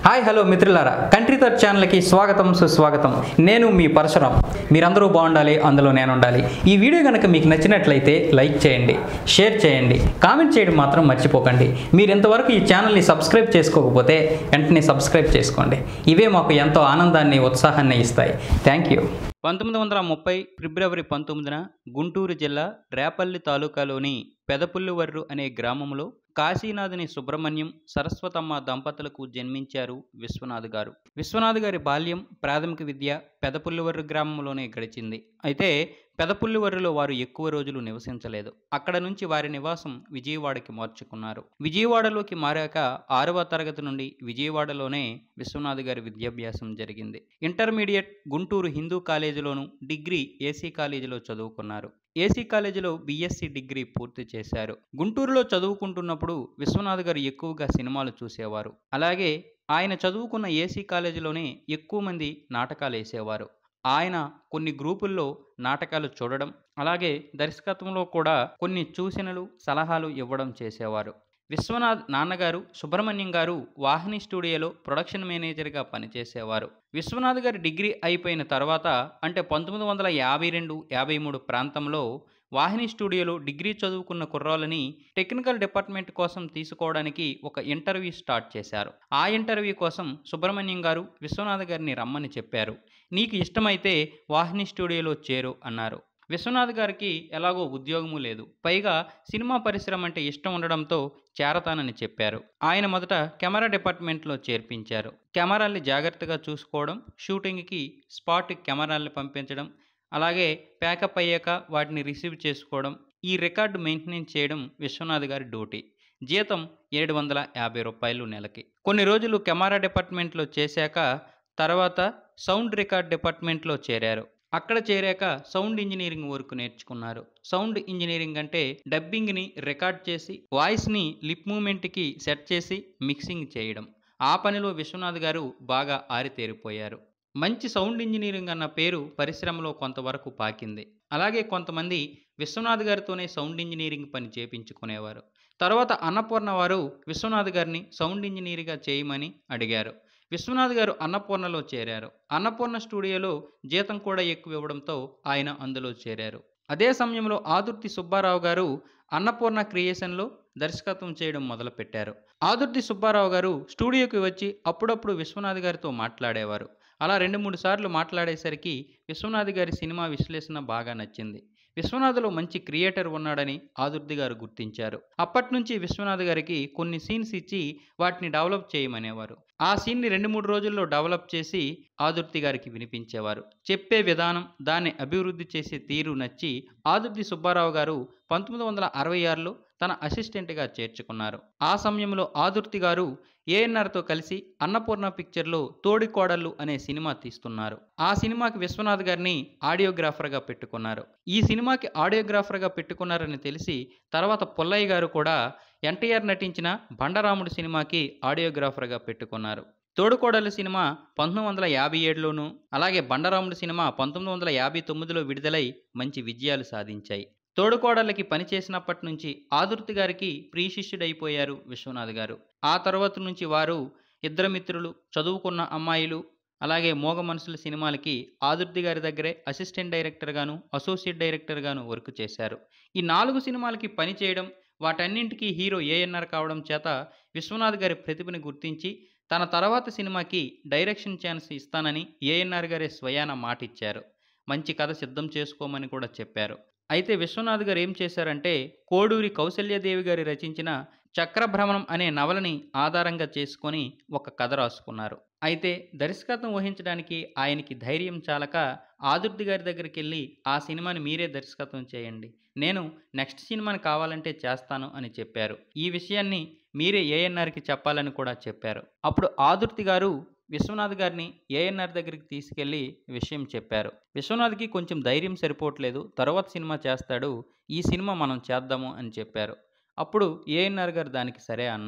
Hi hello మిత్రులారా country third ఛానల్కి స్వాగతం సుస్వాగతం నేను మీ పరశురాం మీరందరూ బాగుండాలి అందులో నేను ఉండాలి ఈ వీడియో కనుక మీకు నచ్చినట్లయితే లైక్ చేయండి షేర్ చేయండి కామెంట్ చేయడం మాత్రం మర్చిపోకండి మీరు ఇంతవరకు ఈ ఛానల్ని సబ్స్క్రైబ్ చేసుకోకపోతే వెంటనే సబ్స్క్రైబ్ చేసుకోండి ఇవే మాకు ఎంతో ఆనందాన్ని ఉత్సాహాన్ని ఇస్తాయి థ్యాంక్ యూ పంతొమ్మిది వందల ముప్పై ఫిబ్రవరి పంతొమ్మిదిన గుంటూరు జిల్లా రేపల్లి తాలూకాలోని పెదపుల్లివర్రు అనే గ్రామంలో కాశీనాథుని సుబ్రహ్మణ్యం సరస్వతమ్మ దంపతులకు జన్మించారు విశ్వనాథ్ గారు విశ్వనాథ్ గారి బాల్యం ప్రాథమిక విద్య పెదపుల్లివర్రు గ్రామంలోనే గడిచింది అయితే పెదపుల్లివర్రులో వారు ఎక్కువ రోజులు నివసించలేదు అక్కడ నుంచి వారి నివాసం విజయవాడకి మార్చుకున్నారు విజయవాడలోకి మారాక ఆరవ తరగతి నుండి విజయవాడలోనే విశ్వనాథ్ గారి విద్యాభ్యాసం జరిగింది ఇంటర్మీడియట్ గుంటూరు హిందూ కాలేజీలోను డిగ్రీ ఏసీ కాలేజీలో చదువుకున్నారు ఏసీ కాలేజీలో బీఎస్సీ డిగ్రీ పూర్తి చేశారు గుంటూరులో చదువుకుంటున్నప్పుడు విశ్వనాథ్ గారు ఎక్కువగా సినిమాలు చూసేవారు అలాగే ఆయన చదువుకున్న ఏసీ కాలేజీలోనే ఎక్కువ మంది నాటకాలు వేసేవారు ఆయన కొన్ని గ్రూపుల్లో నాటకాలు చూడడం అలాగే దర్శకత్వంలో కూడా కొన్ని సూచనలు సలహాలు ఇవ్వడం చేసేవారు విశ్వనాథ్ నాన్నగారు సుబ్రహ్మణ్యం గారు వాహిని స్టూడియోలో ప్రొడక్షన్ మేనేజర్గా పనిచేసేవారు విశ్వనాథ్ గారి డిగ్రీ అయిపోయిన తర్వాత అంటే పంతొమ్మిది వందల యాభై రెండు యాభై మూడు ప్రాంతంలో వాహిని స్టూడియోలో డిగ్రీ చదువుకున్న కుర్రాళ్ళని టెక్నికల్ డిపార్ట్మెంట్ కోసం తీసుకోవడానికి ఒక ఇంటర్వ్యూ స్టార్ట్ చేశారు ఆ ఇంటర్వ్యూ కోసం సుబ్రహ్మణ్యం గారు విశ్వనాథ్ గారిని రమ్మని చెప్పారు నీకు ఇష్టమైతే వాహిని స్టూడియోలో చేరు అన్నారు విశ్వనాథ్ గారికి ఎలాగో ఉద్యోగము లేదు పైగా సినిమా పరిశ్రమ అంటే ఇష్టం ఉండడంతో చేరతానని చెప్పారు ఆయన మొదట కెమెరా డిపార్ట్మెంట్లో చేర్పించారు కెమెరాల్ని జాగ్రత్తగా చూసుకోవడం షూటింగ్కి స్పాట్ కెమెరాల్ని పంపించడం అలాగే ప్యాకప్ అయ్యాక వాటిని రిసీవ్ చేసుకోవడం ఈ రికార్డు మెయింటెనెన్స్ చేయడం విశ్వనాథ్ గారి డ్యూటీ జీతం ఏడు వందల యాభై రూపాయలు నెలకి కొన్ని రోజులు కెమెరా డిపార్ట్మెంట్లో చేశాక తర్వాత సౌండ్ రికార్డ్ డిపార్ట్మెంట్లో చేరారు అక్కడ చేరాక సౌండ్ ఇంజనీరింగ్ వర్క్ నేర్చుకున్నారు సౌండ్ ఇంజనీరింగ్ అంటే డబ్బింగ్ని రికార్డ్ చేసి వాయిస్ని లిప్ మూమెంట్కి సెట్ చేసి మిక్సింగ్ చేయడం ఆ పనిలో విశ్వనాథ్ గారు బాగా ఆరితేరిపోయారు మంచి సౌండ్ ఇంజనీరింగ్ అన్న పేరు పరిశ్రమలో కొంతవరకు పాకింది అలాగే కొంతమంది విశ్వనాథ్ గారితోనే సౌండ్ ఇంజనీరింగ్ పని చేపించుకునేవారు తర్వాత అన్నపూర్ణ వారు విశ్వనాథ్ గారిని సౌండ్ ఇంజనీర్గా చేయమని అడిగారు విశ్వనాథ్ గారు అన్నపూర్ణలో చేరారు అన్నపూర్ణ స్టూడియోలో జీతం కూడా ఎక్కువ ఇవ్వడంతో ఆయన అందులో చేరారు అదే సమయంలో ఆదుర్తి సుబ్బారావు గారు అన్నపూర్ణ క్రియేషన్లో దర్శకత్వం చేయడం మొదలుపెట్టారు ఆదుర్తి సుబ్బారావు గారు స్టూడియోకి వచ్చి అప్పుడప్పుడు విశ్వనాథ్ గారితో మాట్లాడేవారు అలా రెండు మూడు సార్లు మాట్లాడేసరికి విశ్వనాథ్ గారి సినిమా విశ్లేషణ బాగా నచ్చింది విశ్వనాథ్లో మంచి క్రియేటర్ ఉన్నాడని ఆదుర్తి గారు గుర్తించారు అప్పటి నుంచి విశ్వనాథ్ గారికి కొన్ని సీన్స్ ఇచ్చి వాటిని డెవలప్ చేయమనేవారు ఆ సీన్ని రెండు మూడు రోజుల్లో డెవలప్ చేసి ఆదుర్తి గారికి వినిపించేవారు చెప్పే విధానం దాన్ని అభివృద్ధి చేసే తీరు నచ్చి ఆదుర్తి సుబ్బారావు గారు పంతొమ్మిది వందల అరవై ఆరులో తన అసిస్టెంట్గా చేర్చుకున్నారు ఆ సమయంలో ఆదుర్తి గారు ఏఎన్ఆర్తో కలిసి అన్నపూర్ణ పిక్చర్లో తోడి కోడళ్ళు అనే సినిమా తీస్తున్నారు ఆ సినిమాకి విశ్వనాథ్ గారిని ఆడియోగ్రాఫర్గా పెట్టుకున్నారు ఈ సినిమాకి ఆడియోగ్రాఫర్గా పెట్టుకున్నారని తెలిసి తర్వాత పుల్లయ్య గారు కూడా ఎన్టీఆర్ నటించిన బండరాముడు సినిమాకి ఆడియోగ్రాఫర్గా పెట్టుకున్నారు తోడుకోడలు సినిమా పంతొమ్మిది వందల యాభై ఏడులోను అలాగే బండరాముడు సినిమా పంతొమ్మిది వందల యాభై తొమ్మిదిలో విడుదలై మంచి విజయాలు సాధించాయి తోడుకోడళ్ళకి పనిచేసినప్పటి నుంచి ఆదుర్తి గారికి ప్రియశిష్యుడైపోయారు విశ్వనాథ్ గారు ఆ తర్వాత నుంచి వారు ఇద్దరు మిత్రులు చదువుకున్న అమ్మాయిలు అలాగే మోగ మనుషుల సినిమాలకి ఆదుర్తి గారి దగ్గరే అసిస్టెంట్ డైరెక్టర్గాను అసోసియేట్ డైరెక్టర్గాను వర్క్ చేశారు ఈ నాలుగు సినిమాలకి పనిచేయడం వాటన్నింటికీ హీరో ఏఎన్ఆర్ కావడం చేత విశ్వనాథ్ గారి ప్రతిభని గుర్తించి తన తర్వాత సినిమాకి డైరెక్షన్ ఛాన్స్ ఇస్తానని ఏఎన్ఆర్ గారే స్వయాన మాట ఇచ్చారు మంచి కథ సిద్ధం చేసుకోమని కూడా చెప్పారు అయితే విశ్వనాథ్ గారు ఏం చేశారంటే కోడూరి కౌశల్యదేవి గారి రచించిన చక్రభ్రమణం అనే నవలని ఆధారంగా చేసుకొని ఒక కథ రాసుకున్నారు అయితే దర్శకత్వం వహించడానికి ఆయనకి ధైర్యం చాలక ఆదుర్తి గారి దగ్గరికి వెళ్ళి ఆ సినిమాని మీరే దర్శకత్వం చేయండి నేను నెక్స్ట్ సినిమాని కావాలంటే చేస్తాను అని చెప్పారు ఈ విషయాన్ని మీరే ఏఎన్ఆర్కి చెప్పాలని కూడా చెప్పారు అప్పుడు ఆదుర్తి గారు విశ్వనాథ్ గారిని ఏఎన్ఆర్ దగ్గరికి తీసుకెళ్లి విషయం చెప్పారు విశ్వనాథ్కి కొంచెం ధైర్యం సరిపోవట్లేదు తర్వాత సినిమా చేస్తాడు ఈ సినిమా మనం చేద్దాము అని చెప్పారు అప్పుడు ఏఎన్ఆర్ గారు దానికి సరే అన్నారు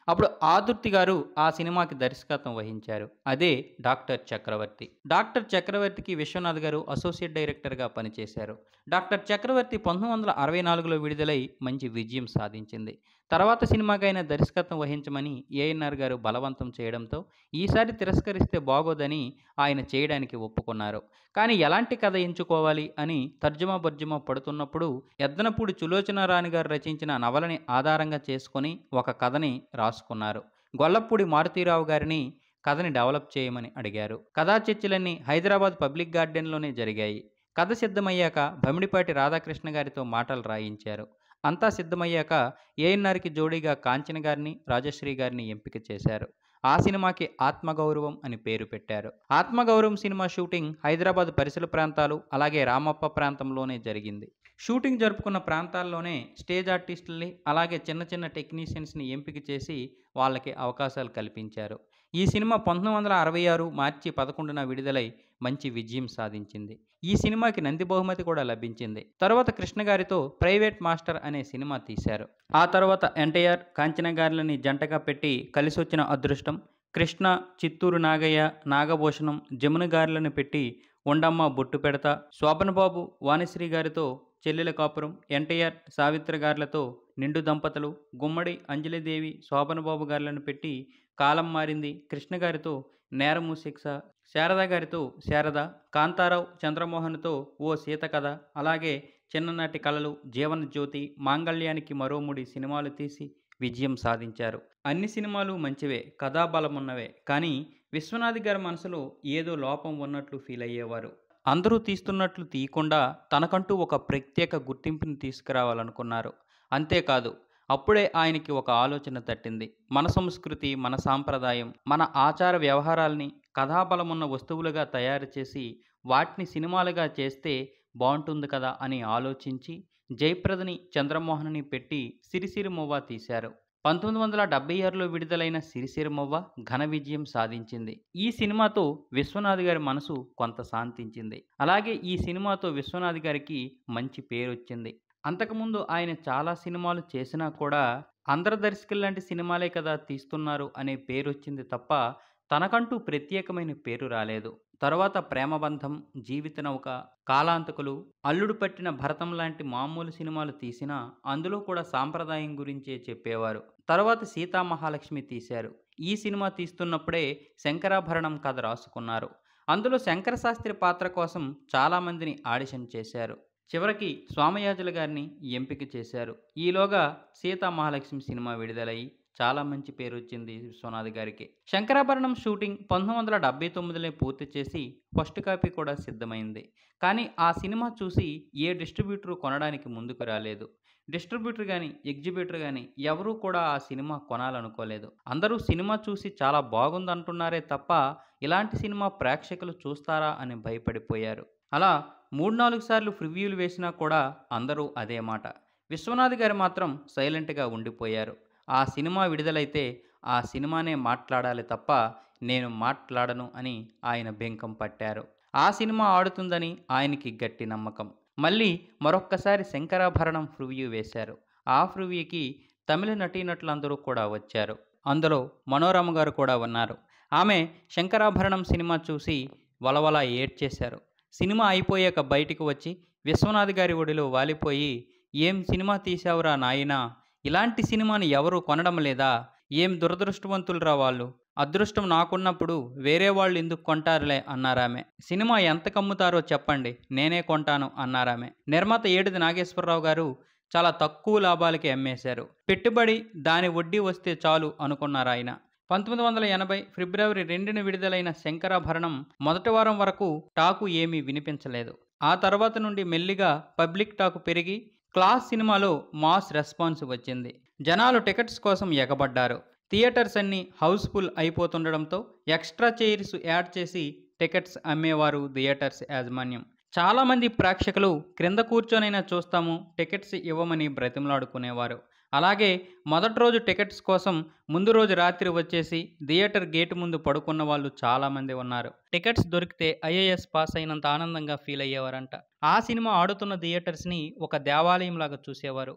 అప్పుడు ఆదుర్తి గారు ఆ సినిమాకి దర్శకత్వం వహించారు అదే డాక్టర్ చక్రవర్తి డాక్టర్ చక్రవర్తికి విశ్వనాథ్ గారు అసోసియేట్ డైరెక్టర్గా పనిచేశారు డాక్టర్ చక్రవర్తి పంతొమ్మిది వందల అరవై నాలుగులో విడుదలై మంచి విజయం సాధించింది తర్వాత సినిమాకైనా దర్శకత్వం వహించమని ఏఎన్ఆర్ గారు బలవంతం చేయడంతో ఈసారి తిరస్కరిస్తే బాగోదని ఆయన చేయడానికి ఒప్పుకున్నారు కానీ ఎలాంటి కథ ఎంచుకోవాలి అని తర్జుమా బర్జుమా పడుతున్నప్పుడు ఎద్దనపూడి సులోచనారాణి గారు రచించిన నవలని ఆధారంగా చేసుకొని ఒక కథని రాసుకున్నారు గొల్లపూడి మారుతీరావు గారిని కథని డెవలప్ చేయమని అడిగారు కథా చర్చలన్నీ హైదరాబాద్ పబ్లిక్ గార్డెన్లోనే జరిగాయి కథ సిద్ధమయ్యాక భమిడిపాటి రాధాకృష్ణ గారితో మాటలు రాయించారు అంతా సిద్ధమయ్యాక ఏఎన్ఆర్కి జోడీగా కాంచన గారిని రాజశ్రీ గారిని ఎంపిక చేశారు ఆ సినిమాకి ఆత్మగౌరవం అని పేరు పెట్టారు ఆత్మగౌరవం సినిమా షూటింగ్ హైదరాబాద్ పరిసర ప్రాంతాలు అలాగే రామప్ప ప్రాంతంలోనే జరిగింది షూటింగ్ జరుపుకున్న ప్రాంతాల్లోనే స్టేజ్ ఆర్టిస్టుల్ని అలాగే చిన్న చిన్న టెక్నీషియన్స్ని ఎంపిక చేసి వాళ్ళకి అవకాశాలు కల్పించారు ఈ సినిమా పంతొమ్మిది వందల అరవై ఆరు మార్చి పదకొండున విడుదలై మంచి విజయం సాధించింది ఈ సినిమాకి నంది బహుమతి కూడా లభించింది తర్వాత కృష్ణ గారితో ప్రైవేట్ మాస్టర్ అనే సినిమా తీశారు ఆ తర్వాత ఎన్టీఆర్ కాంచన గారులని జంటగా పెట్టి కలిసొచ్చిన అదృష్టం కృష్ణ చిత్తూరు నాగయ్య నాగభూషణం జమున గారులను పెట్టి ఉండమ్మ బొట్టు పెడతా శోభనబాబు వాణిశ్రీ గారితో చెల్లెల కాపురం ఎన్టీఆర్ సావిత్రి గారులతో నిండు దంపతులు గుమ్మడి అంజలిదేవి శోభనబాబు గారులను పెట్టి కాలం మారింది కృష్ణ గారితో నేరము శిక్ష శారద గారితో శారద కాంతారావు చంద్రమోహన్తో ఓ సీత కథ అలాగే చిన్ననాటి కళలు జీవన జ్యోతి మాంగళ్యానికి మరో మూడి సినిమాలు తీసి విజయం సాధించారు అన్ని సినిమాలు మంచివే కథాబలమున్నవే కానీ విశ్వనాథ్ గారి మనసులో ఏదో లోపం ఉన్నట్లు ఫీల్ అయ్యేవారు అందరూ తీస్తున్నట్లు తీయకుండా తనకంటూ ఒక ప్రత్యేక గుర్తింపుని తీసుకురావాలనుకున్నారు అంతేకాదు అప్పుడే ఆయనకి ఒక ఆలోచన తట్టింది మన సంస్కృతి మన సాంప్రదాయం మన ఆచార వ్యవహారాల్ని కథాబలమున్న వస్తువులుగా తయారు చేసి వాటిని సినిమాలుగా చేస్తే బాగుంటుంది కదా అని ఆలోచించి జయప్రదని చంద్రమోహన్ని పెట్టి సిరిసిరిమొవ్వ తీశారు పంతొమ్మిది వందల డెబ్బై ఆరులో విడుదలైన సిరిసిరిమొవ్వ ఘన విజయం సాధించింది ఈ సినిమాతో విశ్వనాథ్ గారి మనసు కొంత శాంతించింది అలాగే ఈ సినిమాతో విశ్వనాథ్ గారికి మంచి పేరు వచ్చింది అంతకుముందు ఆయన చాలా సినిమాలు చేసినా కూడా అందరు దర్శకులు లాంటి సినిమాలే కదా తీస్తున్నారు అనే పేరు వచ్చింది తప్ప తనకంటూ ప్రత్యేకమైన పేరు రాలేదు తర్వాత ప్రేమబంధం జీవిత నౌక కాలాంతకులు అల్లుడు పట్టిన భరతం లాంటి మామూలు సినిమాలు తీసినా అందులో కూడా సాంప్రదాయం గురించే చెప్పేవారు తర్వాత సీతా మహాలక్ష్మి తీశారు ఈ సినిమా తీస్తున్నప్పుడే శంకరాభరణం కథ రాసుకున్నారు అందులో శంకర శాస్త్రి పాత్ర కోసం చాలామందిని ఆడిషన్ చేశారు చివరికి స్వామయాజుల గారిని ఎంపిక చేశారు ఈలోగా సీతా మహాలక్ష్మి సినిమా విడుదలై చాలా మంచి పేరు వచ్చింది విశ్వనాథ్ గారికి శంకరాభరణం షూటింగ్ పంతొమ్మిది వందల డెబ్బై తొమ్మిదిలో పూర్తి చేసి ఫస్ట్ కాపీ కూడా సిద్ధమైంది కానీ ఆ సినిమా చూసి ఏ డిస్ట్రిబ్యూటర్ కొనడానికి ముందుకు రాలేదు డిస్ట్రిబ్యూటర్ కానీ ఎగ్జిబ్యూటర్ కానీ ఎవరూ కూడా ఆ సినిమా కొనాలనుకోలేదు అందరూ సినిమా చూసి చాలా బాగుంది అంటున్నారే తప్ప ఇలాంటి సినిమా ప్రేక్షకులు చూస్తారా అని భయపడిపోయారు అలా మూడు నాలుగు సార్లు ప్రివ్యూలు వేసినా కూడా అందరూ అదే మాట విశ్వనాథ్ గారు మాత్రం సైలెంట్గా ఉండిపోయారు ఆ సినిమా విడుదలైతే ఆ సినిమానే మాట్లాడాలి తప్ప నేను మాట్లాడను అని ఆయన బెంకం పట్టారు ఆ సినిమా ఆడుతుందని ఆయనకి గట్టి నమ్మకం మళ్ళీ మరొక్కసారి శంకరాభరణం ప్రివ్యూ వేశారు ఆ ప్రివ్యూకి తమిళ నటీనటులందరూ కూడా వచ్చారు అందులో మనోరమ గారు కూడా ఉన్నారు ఆమె శంకరాభరణం సినిమా చూసి వలవల ఏడ్చేశారు సినిమా అయిపోయాక బయటికి వచ్చి విశ్వనాథ్ గారి ఒడిలో వాలిపోయి ఏం సినిమా తీసావురా నాయనా ఇలాంటి సినిమాని ఎవరు కొనడం లేదా ఏం దురదృష్టవంతులురా వాళ్ళు అదృష్టం నాకున్నప్పుడు వేరే వాళ్ళు ఎందుకు కొంటారులే అన్నారామె సినిమా ఎంత కమ్ముతారో చెప్పండి నేనే కొంటాను అన్నారామె నిర్మాత ఏడుది నాగేశ్వరరావు గారు చాలా తక్కువ లాభాలకి అమ్మేశారు పెట్టుబడి దాని వడ్డీ వస్తే చాలు అనుకున్నారు ఆయన పంతొమ్మిది వందల ఎనభై ఫిబ్రవరి రెండున విడుదలైన శంకరాభరణం మొదటి వారం వరకు టాకు ఏమీ వినిపించలేదు ఆ తర్వాత నుండి మెల్లిగా పబ్లిక్ టాకు పెరిగి క్లాస్ సినిమాలో మాస్ రెస్పాన్స్ వచ్చింది జనాలు టికెట్స్ కోసం ఎగబడ్డారు థియేటర్స్ అన్నీ హౌస్ఫుల్ అయిపోతుండడంతో ఎక్స్ట్రా చైర్స్ యాడ్ చేసి టికెట్స్ అమ్మేవారు థియేటర్స్ యాజమాన్యం చాలామంది ప్రేక్షకులు క్రింద కూర్చొనైనా చూస్తాము టికెట్స్ ఇవ్వమని బ్రతిమలాడుకునేవారు అలాగే మొదటి రోజు టికెట్స్ కోసం ముందు రోజు రాత్రి వచ్చేసి థియేటర్ గేటు ముందు పడుకున్న వాళ్ళు చాలామంది ఉన్నారు టికెట్స్ దొరికితే ఐఏఎస్ పాస్ అయినంత ఆనందంగా ఫీల్ అయ్యేవారంట ఆ సినిమా ఆడుతున్న థియేటర్స్ని ఒక దేవాలయం లాగా చూసేవారు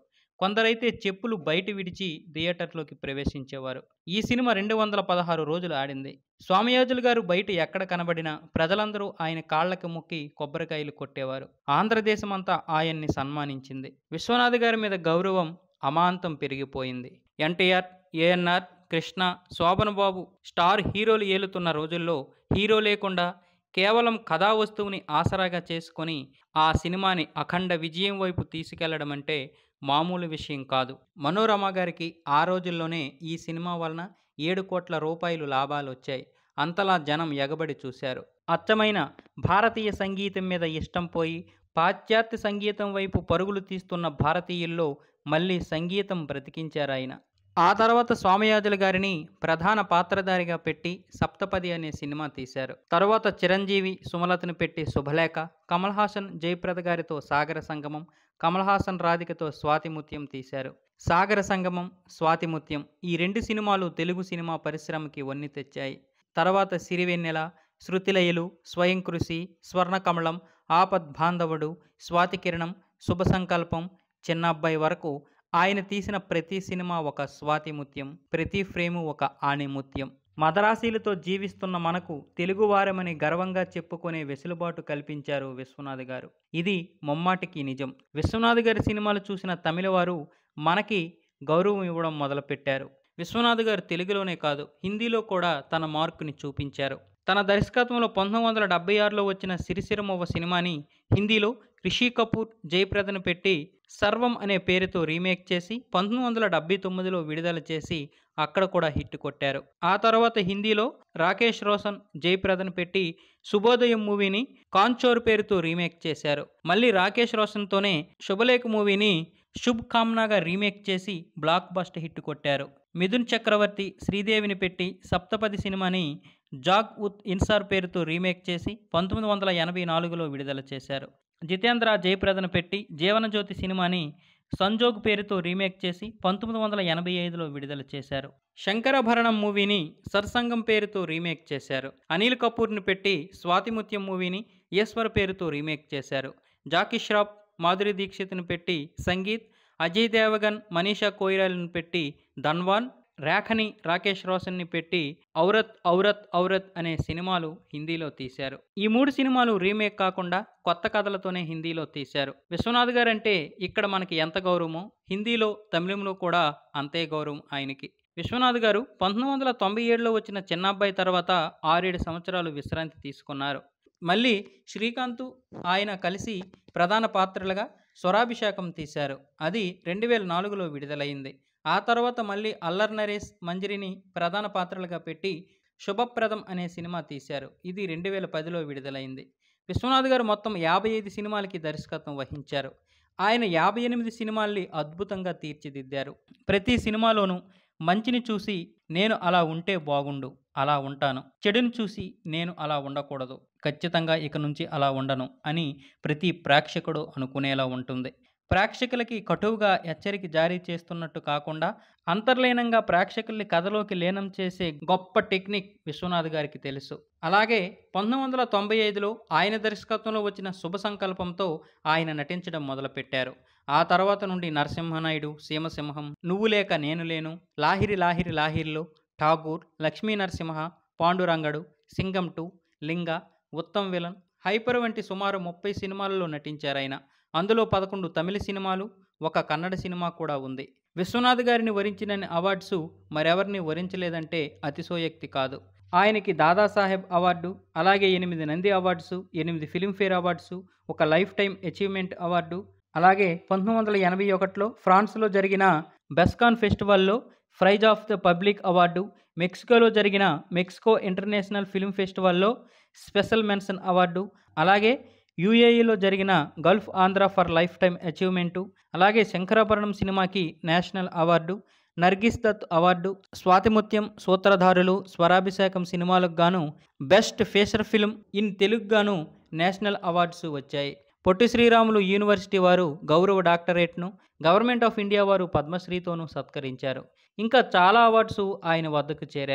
కొందరైతే చెప్పులు బయట విడిచి థియేటర్లోకి ప్రవేశించేవారు ఈ సినిమా రెండు వందల పదహారు రోజులు ఆడింది స్వామియాజులు గారు బయట ఎక్కడ కనబడినా ప్రజలందరూ ఆయన కాళ్ళకి మొక్కి కొబ్బరికాయలు కొట్టేవారు ఆంధ్రదేశమంతా ఆయన్ని సన్మానించింది విశ్వనాథ్ గారి మీద గౌరవం అమాంతం పెరిగిపోయింది ఎన్టీఆర్ ఏఎన్ఆర్ కృష్ణ శోభనబాబు స్టార్ హీరోలు ఏలుతున్న రోజుల్లో హీరో లేకుండా కేవలం కథా వస్తువుని ఆసరాగా చేసుకొని ఆ సినిమాని అఖండ విజయం వైపు తీసుకెళ్లడం అంటే మామూలు విషయం కాదు మనోరమ గారికి ఆ రోజుల్లోనే ఈ సినిమా వలన ఏడు కోట్ల రూపాయలు లాభాలు వచ్చాయి అంతలా జనం ఎగబడి చూశారు అచ్చమైన భారతీయ సంగీతం మీద ఇష్టం పోయి పాశ్చాత్య సంగీతం వైపు పరుగులు తీస్తున్న భారతీయుల్లో మళ్ళీ సంగీతం బ్రతికించారు ఆయన ఆ తర్వాత స్వామియాజుల గారిని ప్రధాన పాత్రధారిగా పెట్టి సప్తపది అనే సినిమా తీశారు తర్వాత చిరంజీవి సుమలతను పెట్టి శుభలేఖ కమల్ హాసన్ జయప్రద గారితో సాగర సంగమం కమల్ హాసన్ రాధికతో స్వాతిముత్యం తీశారు సాగర సంగమం స్వాతిముత్యం ఈ రెండు సినిమాలు తెలుగు సినిమా పరిశ్రమకి వన్ని తెచ్చాయి తర్వాత సిరివెన్నెల శృతిలయలు స్వయం కృషి స్వర్ణకమలం ఆపద్ బాంధవుడు స్వాతి కిరణం శుభ సంకల్పం చిన్నబ్బాయి వరకు ఆయన తీసిన ప్రతి సినిమా ఒక స్వాతిముత్యం ప్రతి ఫ్రేము ఒక ఆణిముత్యం మదరాసీలతో జీవిస్తున్న మనకు తెలుగువారమని గర్వంగా చెప్పుకునే వెసులుబాటు కల్పించారు విశ్వనాథ్ గారు ఇది ముమ్మాటికి నిజం విశ్వనాథ్ గారి సినిమాలు చూసిన తమిళవారు మనకి గౌరవం ఇవ్వడం మొదలుపెట్టారు విశ్వనాథ్ గారు తెలుగులోనే కాదు హిందీలో కూడా తన మార్కుని చూపించారు తన దర్శకత్వంలో పంతొమ్మిది వందల డెబ్బై ఆరులో వచ్చిన సిరిసిరమవ్వ సినిమాని హిందీలో రిషి కపూర్ జయప్రదను పెట్టి సర్వం అనే పేరుతో రీమేక్ చేసి పంతొమ్మిది వందల డెబ్బై తొమ్మిదిలో విడుదల చేసి అక్కడ కూడా హిట్ కొట్టారు ఆ తర్వాత హిందీలో రాకేష్ రోషన్ జయప్రదను పెట్టి శుభోదయం మూవీని కాంచోర్ పేరుతో రీమేక్ చేశారు మళ్ళీ రాకేష్ రోషన్తోనే శుభలేఖ మూవీని శుభ్ కామ్నాగా రీమేక్ చేసి బ్లాక్ బస్ట్ హిట్ కొట్టారు మిథున్ చక్రవర్తి శ్రీదేవిని పెట్టి సప్తపది సినిమాని జాగ్ ఉత్ ఇన్సార్ పేరుతో రీమేక్ చేసి పంతొమ్మిది వందల ఎనభై నాలుగులో విడుదల చేశారు జితేంద్ర జయప్రదను పెట్టి జీవనజ్యోతి సినిమాని సంజోగ్ పేరుతో రీమేక్ చేసి పంతొమ్మిది వందల ఎనభై ఐదులో విడుదల చేశారు శంకరభరణం మూవీని సర్సంగం పేరుతో రీమేక్ చేశారు అనిల్ కపూర్ని పెట్టి స్వాతిముత్యం మూవీని ఈశ్వర్ పేరుతో రీమేక్ చేశారు జాకీ ష్రాఫ్ మాధురి దీక్షిత్ని పెట్టి సంగీత్ అజయ్ దేవగన్ మనీషా కోయిరాలను పెట్టి ధన్వాన్ రేఖని రాకేష్ రోషన్ని పెట్టి ఔరత్ ఔరత్ ఔరత్ అనే సినిమాలు హిందీలో తీశారు ఈ మూడు సినిమాలు రీమేక్ కాకుండా కొత్త కథలతోనే హిందీలో తీశారు విశ్వనాథ్ గారు అంటే ఇక్కడ మనకి ఎంత గౌరవమో హిందీలో తమిళంలో కూడా అంతే గౌరవం ఆయనకి విశ్వనాథ్ గారు పంతొమ్మిది వందల తొంభై ఏడులో వచ్చిన చిన్నబ్బాయి తర్వాత ఆరేడు సంవత్సరాలు విశ్రాంతి తీసుకున్నారు మళ్ళీ శ్రీకాంత్ ఆయన కలిసి ప్రధాన పాత్రలుగా స్వరాభిషేకం తీశారు అది రెండు వేల నాలుగులో విడుదలైంది ఆ తర్వాత మళ్ళీ అల్లర్ నరేష్ మంజరిని ప్రధాన పాత్రలుగా పెట్టి శుభప్రదం అనే సినిమా తీశారు ఇది రెండు వేల పదిలో విడుదలైంది విశ్వనాథ్ గారు మొత్తం యాభై ఐదు సినిమాలకి దర్శకత్వం వహించారు ఆయన యాభై ఎనిమిది సినిమాల్ని అద్భుతంగా తీర్చిదిద్దారు ప్రతి సినిమాలోనూ మంచిని చూసి నేను అలా ఉంటే బాగుండు అలా ఉంటాను చెడుని చూసి నేను అలా ఉండకూడదు ఖచ్చితంగా ఇక నుంచి అలా ఉండను అని ప్రతి ప్రేక్షకుడు అనుకునేలా ఉంటుంది ప్రేక్షకులకి కటువుగా హెచ్చరిక జారీ చేస్తున్నట్టు కాకుండా అంతర్లీనంగా ప్రేక్షకుల్ని కథలోకి లీనం చేసే గొప్ప టెక్నిక్ విశ్వనాథ్ గారికి తెలుసు అలాగే పంతొమ్మిది వందల తొంభై ఐదులో ఆయన దర్శకత్వంలో వచ్చిన శుభ సంకల్పంతో ఆయన నటించడం మొదలుపెట్టారు ఆ తర్వాత నుండి నరసింహనాయుడు సీమసింహం నువ్వు లేక నేను లేను లాహిరి లాహిరి లాహిరిలో Tagore Lakshmi Narasimha Pandurangadu Singam two Linga Uttam villain hyper వంటి సుమారు ముప్పై సినిమాలలో నటించారు ఆయన అందులో పదకొండు తమిళ సినిమాలు ఒక కన్నడ సినిమా కూడా ఉంది విశ్వనాథ్ గారిని వరించిన అవార్డ్స్ మరెవరిని వరించలేదంటే అతిశోయక్తి కాదు ఆయనకి దాదాసాహెబ్ అవార్డు అలాగే ఎనిమిది నంది అవార్డ్స్ ఎనిమిది ఫిలింఫేర్ అవార్డ్స్ ఒక లైఫ్ టైం అచీవ్మెంట్ అవార్డు అలాగే పంతొమ్మిది వందల ఎనభై ఒకటిలో ఫ్రాన్స్లో జరిగిన బెస్కాన్ ఫెస్టివల్లో prize of the public award మెక్సికోలో జరిగిన మెక్సికో ఇంటర్నేషనల్ ఫిల్మ్ ఫెస్టివల్లో స్పెషల్ మెన్షన్ అవార్డు అలాగే యూఏఈలో జరిగిన gulf Andhra for lifetime achievement అలాగే శంకరాభరణం సినిమాకి national award Nargis Dutt award Swathimuthyam Sutradharulu Swarabhishekam సినిమాలకు గాను best feature film in Telugu గాను నేషనల్ అవార్డ్స్ వచ్చాయి పొట్టి శ్రీరాములు యూనివర్సిటీ వారు గౌరవ డాక్టరేట్ను గవర్నమెంట్ ఆఫ్ ఇండియా వారు పద్మశ్రీతోనూ సత్కరించారు ఇంకా చాలా అవార్డ్స్ ఆయన వద్దకు చేరాయి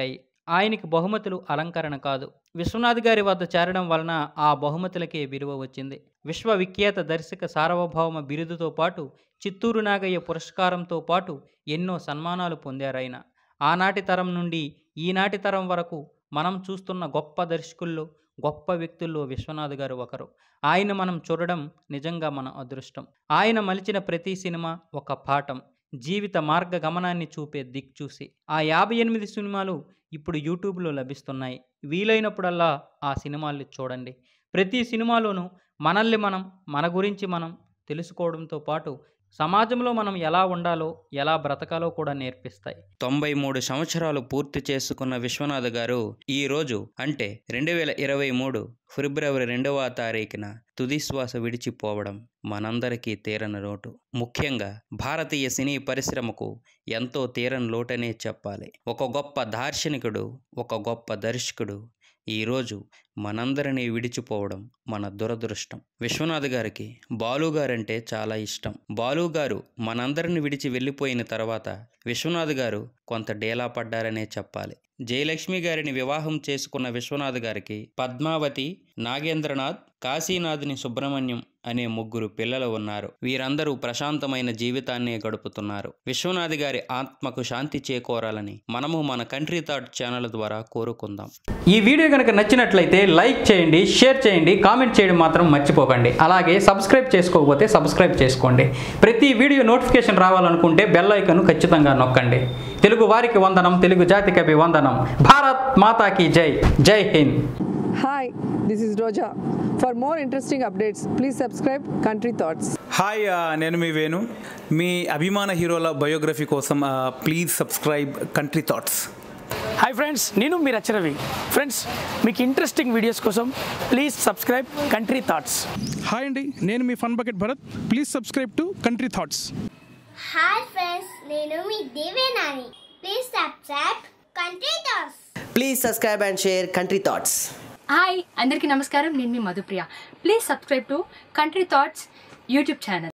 ఆయనకి బహుమతులు అలంకరణ కాదు విశ్వనాథ్ గారి వద్ద చేరడం వలన ఆ బహుమతులకే విలువ వచ్చింది విశ్వవిఖ్యాత దర్శక సార్వభౌమ బిరుదుతో పాటు చిత్తూరు నాగయ్య పురస్కారంతో పాటు ఎన్నో సన్మానాలు పొందారాయన ఆనాటి తరం నుండి ఈనాటి తరం వరకు మనం చూస్తున్న గొప్ప దర్శకుల్లో గొప్ప వ్యక్తుల్లో విశ్వనాథ్ గారు ఒకరు ఆయన మనం చూడడం నిజంగా మన అదృష్టం ఆయన మలిచిన ప్రతి సినిమా ఒక పాఠం జీవిత మార్గ గమనాన్ని చూపే దిక్చూసి ఆ యాభై ఎనిమిది సినిమాలు ఇప్పుడు యూట్యూబ్లో లభిస్తున్నాయి వీలైనప్పుడల్లా ఆ సినిమాల్ని చూడండి ప్రతి సినిమాలోనూ మనల్ని మనం మన గురించి మనం తెలుసుకోవడంతో పాటు సమాజంలో మనం ఎలా ఉండాలో ఎలా బ్రతకాలో కూడా నేర్పిస్తాయి తొంభై మూడు సంవత్సరాలు పూర్తి చేసుకున్న విశ్వనాథ్ గారు ఈ రోజు అంటే రెండు వేల ఇరవై మూడు ఫిబ్రవరి రెండవ తారీఖున తుది శ్వాస విడిచిపోవడం మనందరికీ తీరని లోటు ముఖ్యంగా భారతీయ సినీ పరిశ్రమకు ఎంతో తీరని లోటనే చెప్పాలి ఒక గొప్ప దార్శనికుడు ఒక గొప్ప దర్శకుడు ఈరోజు మనందరినీ విడిచిపోవడం మన దురదృష్టం విశ్వనాథ్ గారికి బాలు గారంటే చాలా ఇష్టం బాలు గారు మనందరిని విడిచి వెళ్ళిపోయిన తర్వాత విశ్వనాథ్ గారు కొంత డేలా పడ్డారనే చెప్పాలి జయలక్ష్మి గారిని వివాహం చేసుకున్న విశ్వనాథ్ గారికి పద్మావతి నాగేంద్రనాథ్ కాశీనాథుని సుబ్రహ్మణ్యం అనే ముగ్గురు పిల్లలు ఉన్నారు వీరందరూ ప్రశాంతమైన జీవితాన్నే గడుపుతున్నారు విశ్వనాథ్ గారి ఆత్మకు శాంతి చేకూరాలని మనము మన కంట్రీ థాట్ ఛానల్ ద్వారా కోరుకుందాం ఈ వీడియో కనుక నచ్చినట్లయితే లైక్ చేయండి షేర్ చేయండి కామెంట్ చేయడం మాత్రం మర్చిపోకండి అలాగే సబ్స్క్రైబ్ చేసుకోకపోతే సబ్స్క్రైబ్ చేసుకోండి ప్రతి వీడియో నోటిఫికేషన్ రావాలనుకుంటే బెల్ ఐకన్ ఖచ్చితంగా నొక్కండి తెలుగు వారికి వందనం తెలుగు జాతికి వందనం భారత్ మాతాకి జై జై Hind Hi, this is Roja. For more interesting updates, please subscribe Country Thoughts. Hi ఆ, నేను మీ వేణు మీ అభిమాన హీరోల బయోగ్రఫీ కోసం ఆ, please subscribe country thoughts hi friends నేను మీ రచరవి ఫ్రెండ్స్ మీకు ఇంట్రెస్టింగ్ వీడియోస్ కోసం please subscribe country thoughts hi అండి నేను మీ fun bucket Bharat please subscribe to country thoughts hi friends నేను మీ Devenani please subscribe country thoughts Please subscribe and share Country Thoughts. Hi అందరికీ నమస్కారం నేను మీ Madhupriya please subscribe to country thoughts YouTube channel